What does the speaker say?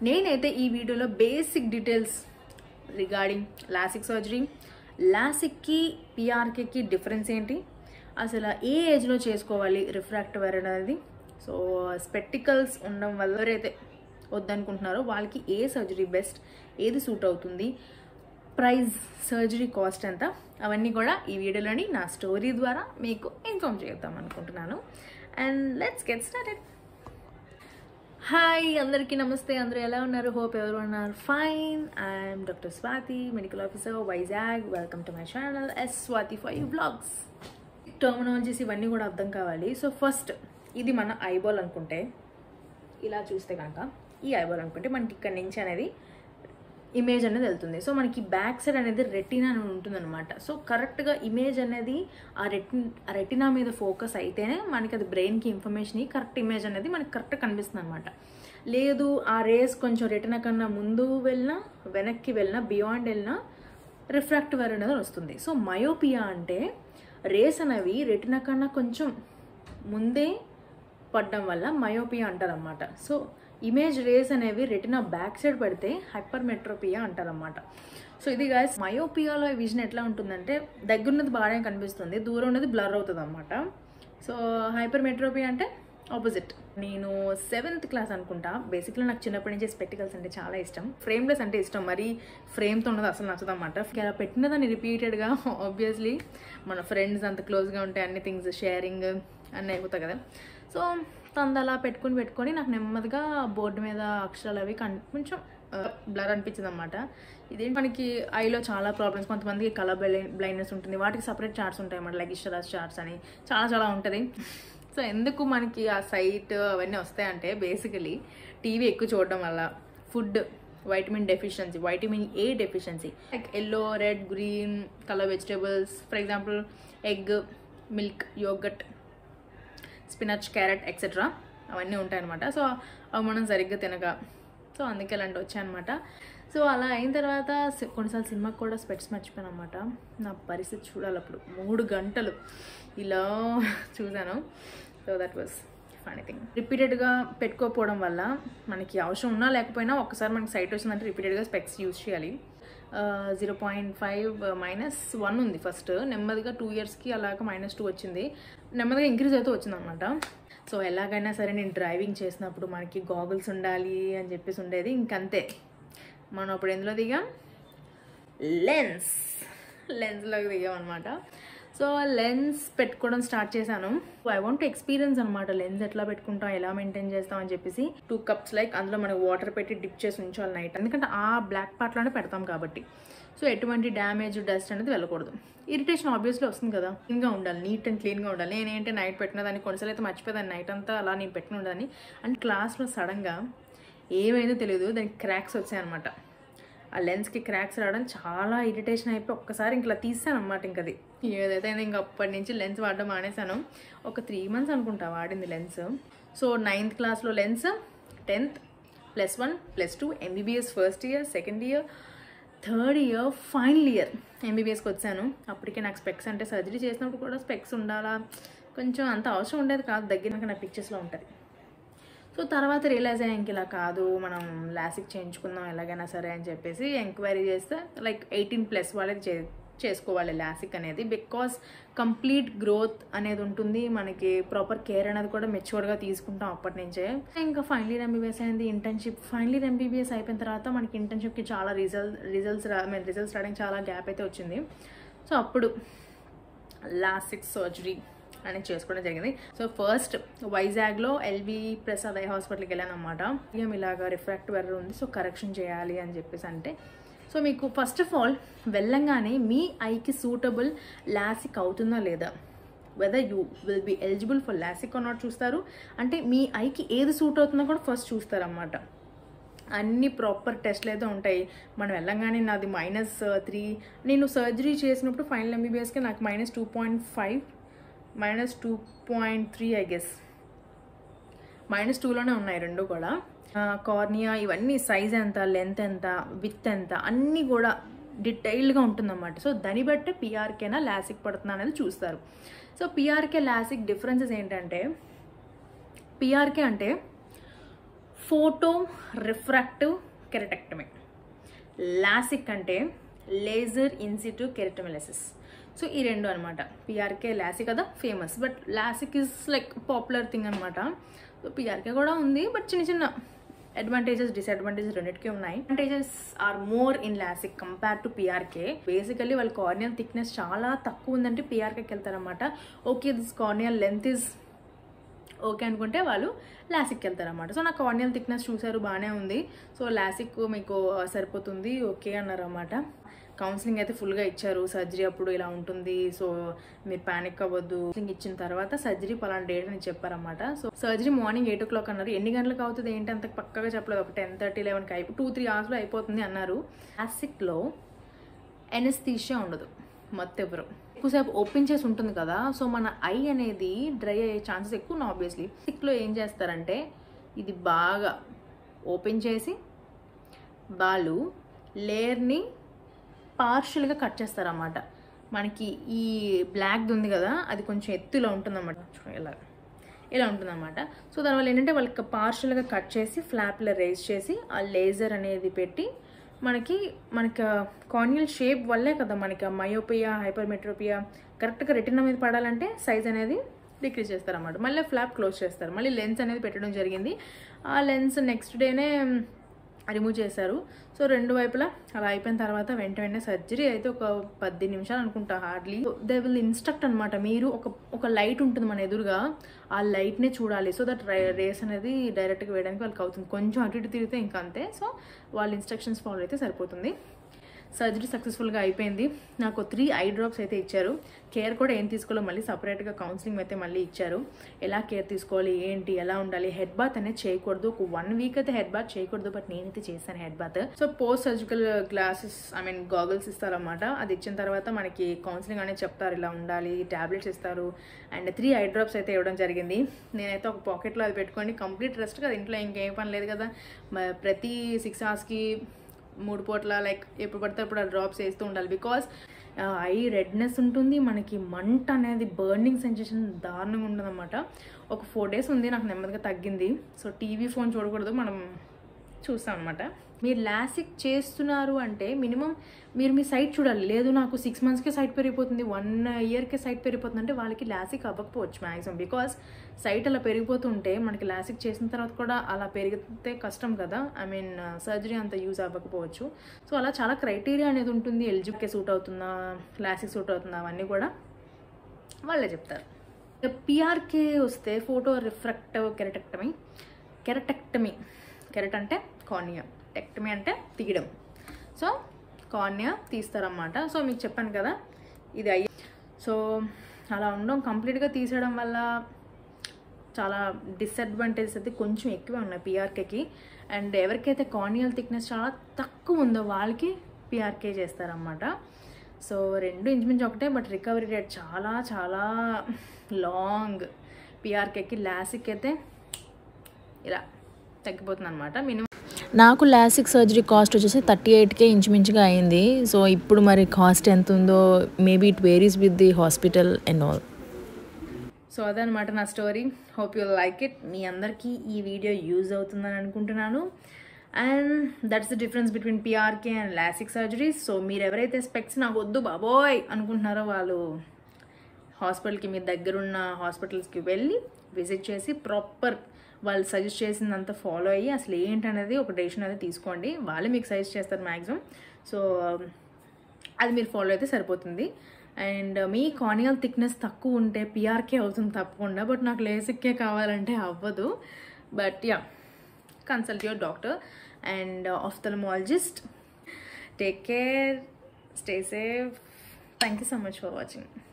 నేనైతే ఈ వీడియోలో basic details regarding LASIK surgery లాసిక్కి పిఆర్కేకి డిఫరెన్స్ ఏంటి అసలు ఏ ఏజ్లో చేసుకోవాలి రిఫ్రాక్టివ్ ఎర్రర్ అనేది సో స్పెక్టికల్స్ ఉండడం వల్ల ఎవరైతే వద్దనుకుంటున్నారో వాళ్ళకి ఏ సర్జరీ బెస్ట్ ఏది సూట్ అవుతుంది ప్రైస్ సర్జరీ కాస్ట్ ఎంత అవన్నీ కూడా ఈ వీడియోలోని నా స్టోరీ ద్వారా మీకు ఇన్ఫామ్ చేద్దాం అనుకుంటున్నాను and let's get started hi అందరికీ నమస్తే అందరూ ఎలా ఉన్నారు హోప్ ఎవరు ఉన్నారు fine I'm doctor Swathi medical officer Vizag welcome to my channel S Swathi for you blogs terminologies ఇవన్నీ కూడా అర్థం కావాలి సో ఫస్ట్ ఇది మన ఐబాల్ అనుకుంటే ఇలా చూస్తే కనుక ఈ ఐబాల్ అనుకుంటే మనకి ఇక్కడ నుంచి అనేది ఇమేజ్ అనేది వెళ్తుంది సో మనకి బ్యాక్ సైడ్ అనేది రెటినా అని ఉంటుందన్నమాట సో కరెక్ట్గా ఇమేజ్ అనేది ఆ రెటి ఆ రెటినా మీద ఫోకస్ అయితేనే మనకి అది బ్రెయిన్కి ఇన్ఫర్మేషన్ కరెక్ట్ ఇమేజ్ అనేది మనకి కరెక్ట్ కనిపిస్తుంది అనమాట లేదు ఆ రేస్ కొంచెం రెటినా కన్నా ముందు వెళ్ళినా వెనక్కి వెళ్ళినా బియాండ్ వెళ్ళినా రిఫ్రాక్టివ్ ఎర్రర్ అనేది వస్తుంది సో మయోపియా అంటే రేస్ అనేవి రెటినా కన్నా కొంచెం ముందే పడడం వల్ల మయోపియా అంటారనమాట సో ఇమేజ్ రేస్ అనేవి రెటినా బ్యాక్ సైడ్ పడితే హైపర్మెట్రోపియా అంటారనమాట సో ఇది గాయస్ మయోపియాలో విజన్ ఎట్లా ఉంటుందంటే దగ్గరున్నది బాగానే కనిపిస్తుంది దూరం ఉన్నది బ్లర్ అవుతుంది అనమాట సో హైపర్మెట్రోపియా అంటే ఆపోజిట్ నేను సెవెంత్ క్లాస్ అనుకుంటా బేసిక్గా నాకు చిన్నప్పటి నుంచి స్పెక్టికల్స్ అంటే చాలా ఇష్టం ఫ్రేమ్లెస్ అంటే ఇష్టం మరి ఫ్రేమ్తో ఉన్నది అసలు నచ్చదు అనమాట అలా పెట్టిన దాన్ని రిపీటెడ్గా ఆబ్వియస్లీ మన ఫ్రెండ్స్ అంత క్లోజ్గా ఉంటే అన్ని థింగ్స్ షేరింగ్ అన్నీ అయిపోతాయి కదా సో తనది అలా పెట్టుకుని పెట్టుకొని నాకు నెమ్మదిగా బోర్డు మీద అక్షరాలు అవి కన్ కొంచెం బ్లర్ అనిపించింది అనమాట ఇదేంటి మనకి ఐలో చాలా ప్రాబ్లమ్స్ కొంతమందికి కలర్ బ్లైండ్నెస్ ఉంటుంది వాటికి సపరేట్ చార్ట్స్ ఉంటాయి అన్నమాట లైక్ ఇష్టరాజ్ చార్ట్స్ అని చాలా చాలా ఉంటుంది సో ఎందుకు మనకి ఆ సైట్ అవన్నీ వస్తాయంటే బేసికలీ టీవీ ఎక్కువ చూడడం వల్ల food vitamin deficiency vitamin A deficiency like yellow red green colour vegetables for example egg milk yogurt spinach carrot etcetera అవన్నీ ఉంటాయన్నమాట సో అవి మనం సరిగ్గా తినక సో అందుకే ఇలాంటి వచ్చాయన్నమాట సో అలా అయిన తర్వాత కొన్నిసార్లు సినిమాకి కూడా స్పెట్స్ మర్చిపోయాను అనమాట నా పరిస్థితి చూడాలి అప్పుడు మూడు గంటలు ఇలా చూశాను so that was funny thing రిపీటెడ్గా పెట్టుకోకపోవడం వల్ల మనకి అవసరం ఉన్నా లేకపోయినా ఒక్కసారి మనకి సైట్ వచ్చిందంటే రిపీటెడ్గా స్పెక్స్ యూజ్ చేయాలి zero point five minus one ఉంది ఫస్ట్ నెమ్మదిగా టూ ఇయర్స్కి అలాగ మైనస్ టూ వచ్చింది నెమ్మదిగా ఇంక్రీజ్ అవుతూ వచ్చింది అనమాట సో ఎలాగైనా సరే నేను డ్రైవింగ్ చేసినప్పుడు మనకి గాగుల్స్ ఉండాలి అని చెప్పేసి ఉండేది ఇంకంతే మనం అప్పుడు ఎందులో దిగాం లెన్స్ లెన్స్లోకి దిగాం అనమాట సో లెన్స్ పెట్టుకోవడం స్టార్ట్ చేశాను ఐ వాంట్ టు ఎక్స్పీరియన్స్ అనమాట లెన్స్ ఎట్లా పెట్టుకుంటాం ఎలా మెయింటైన్ చేస్తాం అని చెప్పేసి టూ కప్స్ లైక్ అందులో మనకి వాటర్ పెట్టి డిప్ చేసి ఉంచాలి నైట్ ఎందుకంటే ఆ బ్లాక్ పార్ట్లోనే పెడతాం కాబట్టి సో ఎటువంటి డ్యామేజ్ డస్ట్ అనేది వెళ్ళకూడదు ఇరిటేషన్ ఆబ్వియస్లీ వస్తుంది కదా క్లీన్గా ఉండాలి నీట్ అండ్ క్లీన్గా ఉండాలి నేనేంటి నైట్ పెట్టిన దాన్ని కొన్నిసార్లు అయితే మర్చిపోయాను నైట్ అంతా అలా నేను పెట్టిన ఉండదని అండ్ క్లాస్లో సడన్గా ఏమైందో తెలియదు దానికి క్రాక్స్ వచ్చాయన్నమాట ఆ లెన్స్కి క్రాక్స్ రావడం చాలా ఇరిటేషన్ అయిపోయి ఒక్కసారి ఇంక తీసాను అనమాట ఇంక అది ఏదైతే ఇంక అప్పటి నుంచి లెన్స్ వాడడం మానేశాను ఒక త్రీ మంత్స్ అనుకుంటా వాడింది లెన్స్ సో నైన్త్ క్లాస్లో lens tenth plus one plus two MBBS first year second year third year final year ఎంబీబీఎస్కి వచ్చాను అప్పటికే నాకు స్పెక్స్ అంటే సర్జరీ చేసినప్పుడు కూడా స్పెక్స్ ఉండాలా కొంచెం అంత అవసరం ఉండేది కాదు దగ్గర నా పిక్చర్స్లో ఉంటుంది సో తర్వాత రియలైజ్ అయ్యాక ఇలా కాదు మనం లాసిక్ చేయించుకుందాం ఎలాగైనా సరే అని చెప్పేసి ఎంక్వైరీ చేస్తే లైక్ ఎయిటీన్ ప్లస్ వాళ్ళకి చే చేసుకోవాలి లాసిక్ అనేది బికాస్ కంప్లీట్ గ్రోత్ అనేది ఉంటుంది మనకి ప్రాపర్ కేర్ అనేది కూడా మెచ్యూర్డ్గా తీసుకుంటాం అప్పటి నుంచే ఇంకా ఫైనల్ ఇయర్ ఎంబీబీఎస్ అయింది ఇంటర్న్షిప్ ఫైనల్ ఇయర్ ఎంబీబీఎస్ అయిపోయిన తర్వాత మనకి ఇంటర్న్షిప్కి చాలా రిజల్ట్ రిజల్ట్స్ రా మీన్ రిజల్ట్స్ రావడానికి చాలా గ్యాప్ అయితే వచ్చింది సో అప్పుడు లాసిక్ సర్జరీ అనేది చేసుకోవడం జరిగింది సో ఫస్ట్ వైజాగ్లో ఎల్వి ప్రసాద్ ఐ హాస్పిటల్కి వెళ్ళాను అనమాట ఇక ఇలాగా రిఫ్రాక్టివ్ ఎర్రర్ ఉంది సో కరెక్షన్ చేయాలి అని చెప్పేసి అంటే సో మీకు ఫస్ట్ ఆఫ్ ఆల్ వెళ్ళంగానే మీ ఐకి సూటబుల్ లాసిక్ అవుతుందా లేదా whether you will be eligible for LASIK not చూస్తారు అంటే మీ ఐకి ఏది సూట్ అవుతుందో కూడా ఫస్ట్ చూస్తారన్నమాట అన్ని ప్రాపర్ టెస్ట్లు అయితే ఉంటాయి మనం వెళ్ళంగానే నాది మైనస్ త్రీ నేను సర్జరీ చేసినప్పుడు ఫైనల్ ఎంబీబీఎస్కి నాకు minus two point five minus two point three I guess minus టూలోనే ఉన్నాయి రెండు కూడా కార్నియా ఇవన్నీ సైజ్ ఎంత లెంత్ ఎంత విత్ ఎంత అన్నీ కూడా డీటెయిల్డ్గా ఉంటుందన్నమాట సో దాన్ని బట్టి పిఆర్కేనా లాసిక్ పడుతుందా అనేది చూస్తారు సో పిఆర్కే లాసిక్ డిఫరెన్సెస్ ఏంటంటే పిఆర్కే అంటే ఫోటో రిఫ్రాక్టివ్ కెరటెక్టమీ లాసిక్ అంటే లేజర్ ఇన్సిటు కెరటమిలసిస్ సో ఈ రెండు అనమాట పిఆర్కే లాసిక్ కదా famous but LASIK is like popular thing అనమాట సో పిఆర్కే కూడా ఉంది బట్ చిన్న చిన్న అడ్వాంటేజెస్ డిసడ్వాంటేజెస్ రెండింటికి ఉన్నాయి advantages are more in LASIK compare to PRK basically వాళ్ళ కార్నియల్ థిక్నెస్ చాలా తక్కువ ఉందంటే పిఆర్కేకి వెళ్తారనమాట okay this corneal length is okay అనుకుంటే వాళ్ళు లాసిక్కి వెళ్తారనమాట సో నా కార్నియల్ థిక్నెస్ చూసారు బాగానే ఉంది సో లాసిక్ మీకు సరిపోతుంది ఓకే అన్నారన్నమాట కౌన్సిలింగ్ అయితే ఫుల్గా ఇచ్చారు సర్జరీ అప్పుడు ఇలా ఉంటుంది సో మీరు ప్యానిక్ అవ్వద్దు కౌన్సిలింగ్ ఇచ్చిన తర్వాత సర్జరీ పలానా డేట్ అని చెప్పారన్నమాట so surgery morning eight o'clock అన్నారు ఎన్ని గంటలకు అవుతుంది ఏంటి అంత పక్కగా చెప్పలేదు ఒక టెన్ థర్టీ లెవెన్కి అయిపో టూ త్రీ అవర్స్లో అయిపోతుంది అన్నారు లాసిక్లో ఎనస్థీషియా ఉండదు మొత్తం ఎవరు ఎక్కువసేపు ఓపెన్ చేసి ఉంటుంది కదా సో మన ఐ అనేది డ్రై అయ్యే ఛాన్సెస్ ఎక్కువ ఉన్నాయి ఆబ్వియస్లీ సిక్లో ఏం చేస్తారంటే ఇది బాగా ఓపెన్ చేసి వాళ్ళు లేయర్ని పార్షియల్గా కట్ చేస్తారన్నమాట మనకి ఈ బ్లాక్ది ఉంది కదా అది కొంచెం ఎత్తులో ఉంటుందన్నమాట చూడండి ఇలా ఇలా ఉంటుందన్నమాట సో దానివల్ల ఏంటంటే వాళ్ళకి పార్షియల్గా కట్ చేసి ఫ్లాప్లో రేస్ చేసి ఆ లేజర్ అనేది పెట్టి మనకి మనకి కార్నియల్ షేప్ వల్లే కదా మనకి మయోపియా హైపర్మెట్రోపియా కరెక్ట్గా రెటినా మీద పడాలంటే సైజ్ అనేది డిక్రీజ్ చేస్తారన్నమాట మళ్ళీ ఫ్లాప్ క్లోజ్ చేస్తారు మళ్ళీ లెన్స్ అనేది పెట్టడం జరిగింది ఆ లెన్స్ నెక్స్ట్ డేనే రిమూవ్ చేశారు సో రెండు వైపులా అలా అయిపోయిన తర్వాత వెంట వెంటనే సర్జరీ అయితే ఒక పది నిమిషాలు అనుకుంటా హార్డ్లీ దే విల్ ఇన్స్ట్రక్ట్ అనమాట మీరు ఒక ఒక లైట్ ఉంటుంది మన ఎదురుగా ఆ లైట్నే చూడాలి సో దట్ రేస్ అనేది డైరెక్ట్గా వేయడానికి వాళ్ళకి అవుతుంది కొంచెం అటు ఇటు తిరిగితే ఇంకా అంతే సో వాళ్ళ ఇన్స్ట్రక్షన్స్ ఫాలో అయితే సరిపోతుంది సర్జరీ సక్సెస్ఫుల్గా అయిపోయింది నాకు త్రీ ఐ డ్రాప్స్ అయితే ఇచ్చారు కేర్ కూడా ఏం తీసుకోవాలో మళ్ళీ సపరేట్గా కౌన్సిలింగ్ అయితే మళ్ళీ ఇచ్చారు ఎలా కేర్ తీసుకోవాలి ఏంటి ఎలా ఉండాలి హెడ్ బాత్ అనేది చేయకూడదు ఒక వన్ వీక్ అయితే హెడ్ బాత్ చేయకూడదు బట్ నేనైతే చేశాను head bath so post surgical glasses I mean goggles ఇస్తారన్నమాట అది ఇచ్చిన తర్వాత మనకి కౌన్సిలింగ్ అనేది చెప్తారు ఇలా ఉండాలి ట్యాబ్లెట్స్ ఇస్తారు అండ్ త్రీ ఐ డ్రాప్స్ అయితే ఇవ్వడం జరిగింది నేనైతే ఒక పాకెట్లో అది పెట్టుకొని కంప్లీట్ రెస్ట్ కదా ఇంట్లో ఇంకేం పని లేదు కదా మ- ప్రతి సిక్స్ అవర్స్కి మూడు పూట్ల లైక్ ఎప్పుడు పడితే అప్పుడు ఆ డ్రాప్స్ వేస్తూ ఉండాలి బికాస్ ఐ రెడ్నెస్ ఉంటుంది మనకి మంట అనేది బర్నింగ్ సెన్సేషన్ దారుణంగా ఉండదన్నమాట ఒక ఫోర్ డేస్ ఉంది నాకు నెమ్మదిగా తగ్గింది సో టీవీ ఫోన్ చూడకూడదు మనం చూస్తాం అనమాట మీరు లాసిక్ చేస్తున్నారు అంటే మినిమం మీరు మీ సైట్ చూడాలి లేదు నాకు సిక్స్ మంత్స్కే సైట్ పెరిగిపోతుంది వన్ ఇయర్కే సైట్ పెరిగిపోతుంది అంటే వాళ్ళకి లాసిక్ అవ్వకపోవచ్చు మ్యాక్సిమం బికాస్ సైట్ అలా పెరిగిపోతుంటే మనకి లాసిక్ చేసిన తర్వాత కూడా అలా పెరిగితే కష్టం కదా ఐ మీన్ సర్జరీ అంత యూజ్ అవ్వకపోవచ్చు సో అలా చాలా క్రైటీరియా అనేది ఉంటుంది ఎలిజిబిలిటీ సూట్ అవుతుందా లాసిక్ సూట్ అవుతుందా అవన్నీ కూడా వాళ్ళే చెప్తారు పిఆర్కే వస్తే ఫోటో రిఫ్రాక్టివ్ కెరటెక్టమీ కెరటెక్టమీ కెరట్ అంటే కార్నియా టెక్టమీ అంటే తీయడం సో కార్నియా తీస్తారన్నమాట సో మీకు చెప్పాను కదా ఇది అయ్యి సో అలా ఉండడం కంప్లీట్గా తీసేయడం వల్ల చాలా డిసడ్వాంటేజెస్ అయితే కొంచెం ఎక్కువే ఉన్నాయి పిఆర్కేకి అండ్ ఎవరికైతే కార్నియల్ థిక్నెస్ చాలా తక్కువ ఉందో వాళ్ళకి పిఆర్కే చేస్తారన్నమాట సో రెండు ఇంచుమించు ఒకటే బట్ రికవరీ రేట్ చాలా చాలా లాంగ్ పిఆర్కేకి లాసిక్ అయితే ఇలా తగ్గిపోతుంది అనమాట మినిమం నాకు లాసిక్ సర్జరీ కాస్ట్ వచ్చేసి థర్టీ ఎయిట్కే ఇంచుమించుగా అయింది సో ఇప్పుడు మరి కాస్ట్ ఎంత ఉందో maybe it varies with the hospital and all so అదనమాట నా story hope you like it మీ అందరికీ ఈ వీడియో యూజ్ అవుతుందని అనుకుంటున్నాను and that's the difference between PRK and LASIK surgeries so మీరు ఎవరైతే స్పెక్స్ నాకు వద్దు బాబోయ్ అనుకుంటున్నారో వాళ్ళు హాస్పిటల్కి మీ దగ్గరున్న హాస్పిటల్స్కి వెళ్ళి విజిట్ చేసి ప్రాపర్ వాళ్ళు సజెస్ట్ చేసిందంతా ఫాలో అయ్యి అసలు ఏంటనేది ఒక డెసిషన్ అనేది తీసుకోండి వాళ్ళే మీకు సజెస్ట్ చేస్తారు మ్యాక్సిమం సో అది మీరు ఫాలో అయితే సరిపోతుంది అండ్ మీ కార్నియల్ థిక్నెస్ తక్కువ ఉంటే పిఆర్కే అవుతుంది తప్పకుండా బట్ నాకు లేసిక్కే కావాలంటే అవ్వదు but yeah consult your doctor and ophthalmologist take care stay safe thank you so much for watching